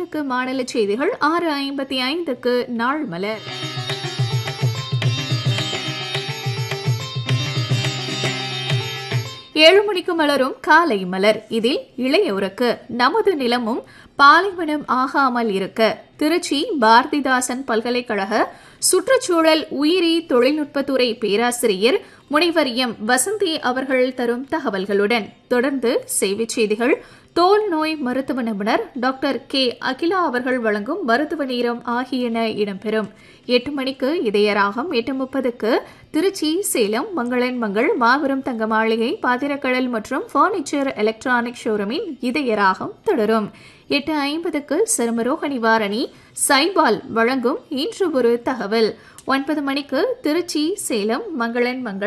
ஐந்துக்கு மாநில செய்திகள் ஆறு ஐம்பத்தி ஐந்துக்கு நாள் மலர் ஏழு மணிக்கு மலரும் காலை மலர் இதில் இளையோருக்கு நமது நிலமும் பாலைவனம் ஆகாமல் இருக்க திருச்சி பாரதிதாசன் பல்கலைக்கழக சுற்றுச்சூழல் உயிரி தொழில்நுட்பத்துறை பேராசிரியர் முனைவர் எம் வசந்தி அவர்கள் தரும் தகவல்களுடன் தொடர்ந்து செய்திச் செய்திகள் தோல் நோய் மருத்துவ நிபுணர் டாக்டர் கே அகிலா அவர்கள் வழங்கும் மருத்துவ நேரம் ஆகியன இடம்பெறும் எட்டு மணிக்கு இதயராகம் எட்டு முப்பதுக்கு திருச்சி சேலம் மங்களன் மங்கள் மாபெரும் தங்க மாளிகை பாத்திரக்கடல் மற்றும் பர்னிச்சர் எலக்ட்ரானிக் ஷோரூமின் இதயராகம் தொடரும் எட்டு ஐம்பதுக்கு சிறுமரோக நிவாரணி சைபால் வழங்கும் இன்று ஒரு தகவல் ஒன்பது மணிக்கு திருச்சி சேலம் மங்களன் மங்கள்